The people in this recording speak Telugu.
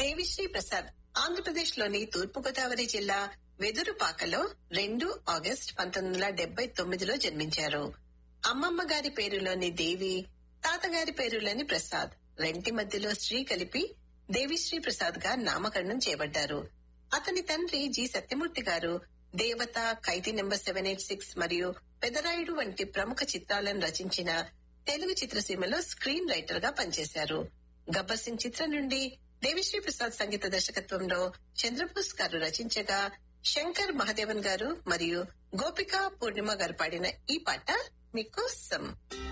దేవిశ్రీ ప్రసాద్ ఆంధ్రప్రదేశ్ లోని తూర్పుగోదావరి జిల్లా వెదురుపాకలో రెండు ఆగస్టు పంతొమ్మిది వందల డెబ్బై తొమ్మిదిలో జన్మించారు అమ్మమ్మ గారి పేరులోని దేవి తాతగారి పేరులోని ప్రసాద్ రెంటి మధ్యలో శ్రీ కలిపి దేవిశ్రీ ప్రసాద్ గా నామకరణం చేయబడ్డారు అతని తండ్రి G Satyamurthy garu Devatha Khaidi number seven eight six మరియు పెదరాయుడు వంటి ప్రముఖ చిత్రాలను రచించిన తెలుగు చిత్రసీమలో స్క్రీన్ రైటర్ గా పనిచేశారు గబ్బర్ సింగ్ చిత్రం నుండి దేవిశ్రీ ప్రసాద్ సంగీత దర్శకత్వంలో చంద్రబోస్ గారు రచించగా శంకర్ మహాదేవన్ గారు మరియు గోపిక పూర్ణిమ గారు పాడిన ఈ పాట మీకోసం